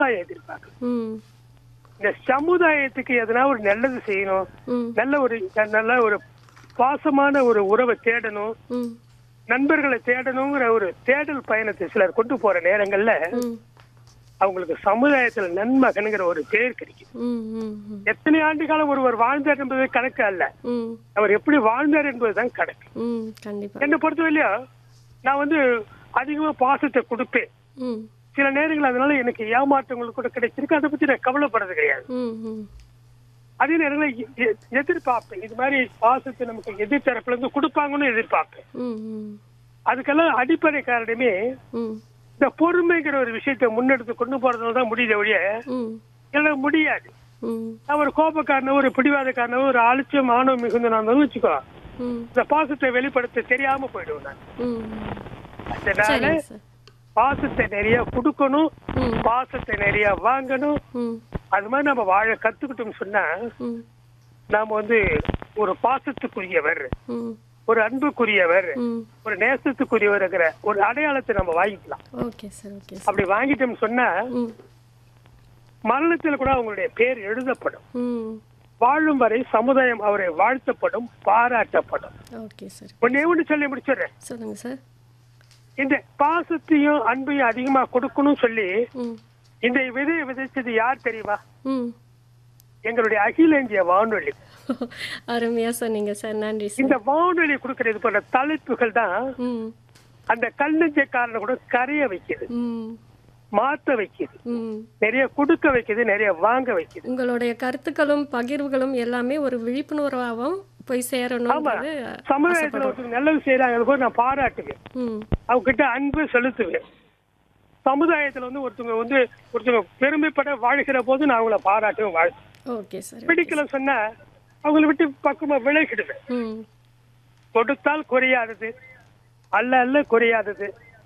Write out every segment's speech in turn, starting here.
சமுதாயம் எதிர்பார்க்கணும் ம் இந்த சமுதாயத்துக்கு எதனா ஒரு நல்லது செய்யணும் ம் நல்ல ஒரு நல்ல ஒரு பாசமான ஒரு உறவை தேடணும் ம் நண்பர்களை தேடணுங்கிற ஒரு தேடல் பயணத்தை சிலர் கொண்டு போற நேரங்கள்ல ம் அவங்களுக்கு சமுதாயத்துல நன்மகனுங்கிற ஒரு பேர் கிடைக்கும் ம் ம் ம் எத்தனை ஆண்டு காலம் ஒருவர் வாழ்ந்தார் என்பது கணக்கு அல்ல ம் அவர் எப்படி வாழ்ந்தார் என்பதுதான் கணக்கு ம் கண்டிப்பா என்னை பொறுத்தவரையிலும் நான் வந்து அதிகமா பாசத்தை கொடுப்பேன் ம் சில நேரங்கள் அதனால எனக்கு ஏமாற்றங்கள் கூட கிடைச்சிருக்கு அதை பத்தி நான் கவலைப்படுறது கிடையாது ம் ம் அதே நேரங்களில் எ- எ- எதிர்பார்ப்பேன் இது மாதிரி பாசத்தை நமக்கு எதிர்த்தரப்புல இருந்து கொடுப்பாங்கன்னு எதிர்பார்ப்பேன் ம் ம் அதுக்கெல்லாம் அடிப்படை காரணமே ம் இந்த பொறுமைங்கிற ஒரு விஷயத்தை முன்னெடுத்து கொண்டு போறதுல தான் முடியுத ஒழிய ம் என்னால முடியாது ம் நான் ஒரு கோபக்காரனோ ஒரு பிடிவாதக்காரனோ ஒரு அலட்சியம் ஆணவம் மிகுந்த நான் வச்சுக்கோ ம் இந்த பாசத்தை வெளிப்படுத்த தெரியாம போயிடுவேன் நான் ம் அதனால சரிங்க சார் பாசத்தை நிறைய கொடுக்கணும் ம் பாசத்தை நிறைய வாங்கணும் ம் அது மாதிரி நம்ம வாழ கத்துக்கிட்டோம்னு சொன்னா ம் நாம வந்து ஒரு பாசத்துக்குரியவர் ம் ஒரு அன்புக்குரியவர் ம் ஒரு நேசத்துக்குரியவர்ங்கிற ஒரு அடையாளத்தை நம்ம வாங்கிக்கலாம் ஓகே சார் ஓகே சார் அப்படி வாங்கிட்டோம்னு சொன்னா ம் மரணத்துல கூட அவங்களுடைய பேர் எழுதப்படும் ம் வாழும் வரை சமுதாயம் அவரை வாழ்த்தப்படும் பாராட்டப்படும் ஓகே சார் ஒன்னே ஒண்ணு சொல்லி முடிச்சிடுறேன் சொல்லுங்க சார் இந்த பாசத்தையும் அன்பையும் அதிகமா கொடுக்கணும் சொல்லி ம் இந்த விதையை விதைச்சது யார் தெரியுமா ம் எங்களுடைய அகில இந்திய வானொலி அருமையா சொன்னீங்க சார் நன்றி சார் இந்த வானொலி கொடுக்கிற இது போன்ற தலைப்புகள் தான் ம் அந்த கல்லஞ்சக்காரனை கூட கரைய வைக்குது ம் மாத்த வைக்குது ம் நிறைய கொடுக்க வைக்குது நிறைய வாங்க வைக்குது உங்களுடைய கருத்துக்களும் பகிர்வுகளும் எல்லாமே ஒரு விழிப்புணர்வாகவும் போய் சேரணும்ன்றது சமுதாயத்துல ஒருத்தர் நல்லது செய்யறாங்க அது கூட நான் பாராட்டுவேன் ம் அவங்க கிட்ட அன்பு செலுத்துவேன் சமுதாயத்துல வந்து ஒருத்தவங்க வந்து ஒருத்தவங்க பெருமைப்பட வாழ்கிற போது நான் அவங்கள பாராட்டுவேன் வாழ்த்து ஓகே சார் பிடிக்கல சொன்னா அவங்கள விட்டு பக்கமா விலகிடுவேன் ம் கொடுத்தால் குறையாதது அல்ல அல்ல குறையாதது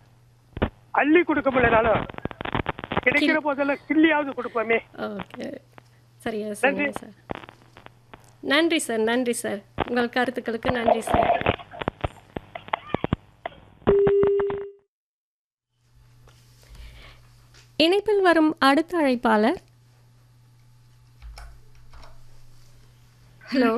அள்ளி கொடுக்க முடியலனாலும் கிடைக்கிற போதெல்லாம் கிள்ளியாவது கொடுப்போமே ஓகே சரியா சொன்னீங்க சார் நன்றி சார் நன்றி சார் உங்கள் கருத்துக்களுக்கு நன்றி சார் இணைப்பில் வரும் அடுத்த அழைப்பாளர் ஹலோ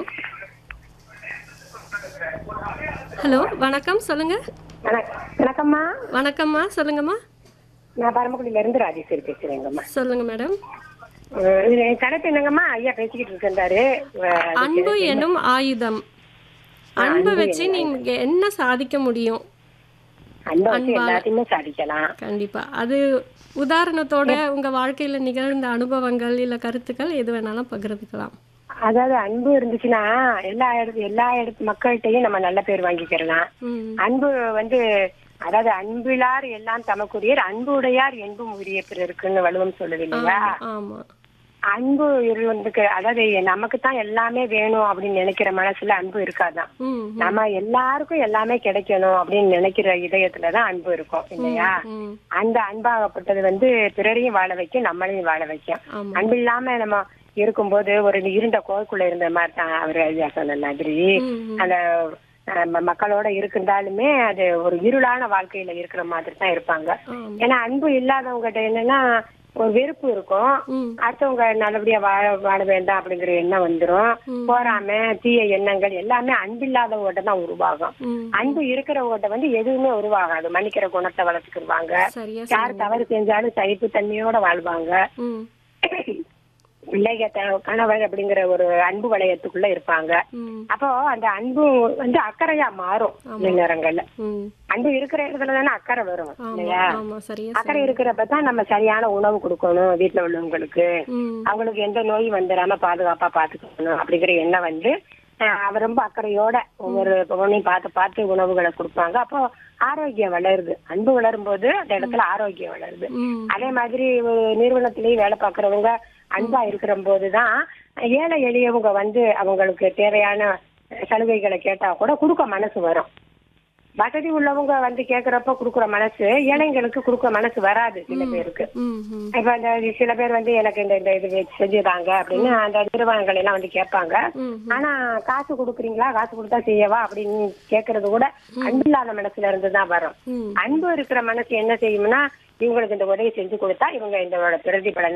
ஹலோ வணக்கம் சொல்லுங்க வணக்- வணக்கம்மா வணக்கம்மா சொல்லுங்கம்மா நான் பரமக்குடியில இருந்து ராஜேஸ்வரி பேசுறேங்கம்மா சொல்லுங்க மேடம் அஹ் இது என் கணக்கு என்னங்கம்மா ஐயா பேசிக்கிட்டு இருக்காரு அன்பு எனும் ஆயுதம் அன்பு வச்சு நீங்க என்ன சாதிக்க முடியும் அன்பை வச்சு எல்லாத்தையுமே சாதிக்கலாம் கண்டிப்பா அது உதாரணத்தோட உங்க வாழ்க்கையில நிகழ்ந்த அனுபவங்கள் இல்ல கருத்துக்கள் எது வேணாலும் பகிர்ந்துக்கலாம் அதாவது அன்பு இருந்துச்சுன்னா எல்லா இடத்து எல்லா இடத்து மக்கள்கிட்டயும் நம்ம நல்ல பேர் வாங்கிக்கிறலாம் ம் அன்பு வந்து அதாவது அன்பிலார் எல்லாம் தமக்குரியர் அன்பு உடையார் என்பும் உரிய பிறருக்குன்னு வள்ளுவம் சொல்லுது இல்லையா ஆமா, ஆமா அன்பு இருந்துக்கு அதாவது நமக்கு தான் எல்லாமே வேணும் அப்படின்னு நினைக்கிற மனசுல அன்பு இருக்காதான் ம் ம், நம்ம எல்லாருக்கும் எல்லாமே கிடைக்கணும் அப்படின்னு நினைக்கிற இதயத்துலதான் அன்பு இருக்கும் இல்லையா ம் அந்த அன்பாகப்பட்டது வந்து பிறரையும் வாழ வைக்கும் நம்மளையும் வாழ வைக்கும் ஆமா அன்பு இல்லாம நம்ம இருக்கும்போது ஒரு இருண்ட கோய்க்குள்ள இருந்த மாதிரி தான் அவர் ஐயா சொன்ன மாதிரி ம், ம். அந்த அஹ், ம- மக்களோட இருக்குந்தாலுமே அது ஒரு இருளான வாழ்க்கையில இருக்கிற மாதிரி தான் இருப்பாங்க ஆமா ஏன்னா அன்பு இல்லாதவங்ககிட்ட என்னன்னா ஒரு வெறுப்பு இருக்கும் ம் அடுத்தவங்க நல்லபடியா வாழ வாழ வேண்டாம் அப்படிங்கிற எண்ணம் வந்துரும் ம். போறாம தீய எண்ணங்கள் எல்லாமே அன்பில்லாதவங்ககிட்ட தான் உருவாகும் ம் அன்பு இருக்கிறவங்ககிட்ட வந்து எதுவுமே உருவாகாது மன்னிக்கிற குணத்தை வளர்த்துக்கிடுவாங்க சரியா யார் தவறு செஞ்சாலும் சகிப்பு தன்மையோட வாழ்வாங்க ம் பிள்ளைக த- கணவர் அப்படிங்கிற ஒரு அன்பு வளையத்துக்குள்ள இருப்பாங்க ம் அப்போ அந்த அன்பு வந்து அக்கறையா மாறும் சில நேரங்கள்ல ம் அன்பு இருக்கிற இடத்துல தானே அக்கறை வரும் ஆமா இல்லையா ஆமா சரியா அக்கறை இருக்கிறப்ப தான் நம்ம சரியான உணவு கொடுக்கணும் வீட்டுல உள்ளவங்களுக்கு ம் அவங்களுக்கு எந்த நோய் வந்துடாம பாதுகாப்பா பாத்துக்கணும் அப்படிங்கிற எண்ணம் வந்து அஹ், அவர் ரொம்ப அக்கறையோட ஒவ்வொரு பொண்ணையும் பார்த்து பார்த்து உணவுகளை கொடுப்பாங்க அப்போ ஆரோக்கியம் வளருது அன்பு வளரும் போது அந்த இடத்துல ஆரோக்கியம் வளருது ம் அதே மாதிரி ஒரு நிறுவனத்திலேயே வேலை பார்க்கறவங்க அன்பா இருக்கிற போதுதான் ஏழை எளியவங்க வந்து அவங்களுக்கு தேவையான சலுகைகளை கேட்டா கூட கொடுக்க மனசு வரும் வசதி உள்ளவங்க வந்து கேக்குறப்ப குடுக்குற மனசு ஏழைங்களுக்கு கொடுக்க மனசு வராது சில பேருக்கு ம் ம் இப்ப இந்த சில பேர் வந்து எனக்கு இந்த இந்த இது செஞ்சுதாங்க அப்படின்னு அந்த நிறுவனங்கள் எல்லாம் வந்து கேட்பாங்க ம் ஆனா காசு கொடுக்குறீங்களா காசு கொடுத்தா செய்யவா அப்படின்னு கேக்குறது கூட அன்பில்லாத மனசுல இருந்து தான் வரும் ம் அன்பு இருக்கிற மனசு என்ன செய்யும்னா இவங்களுக்கு இந்த உதவி செஞ்சு கொடுத்தா இவங்க இந்த பிரதிபலன்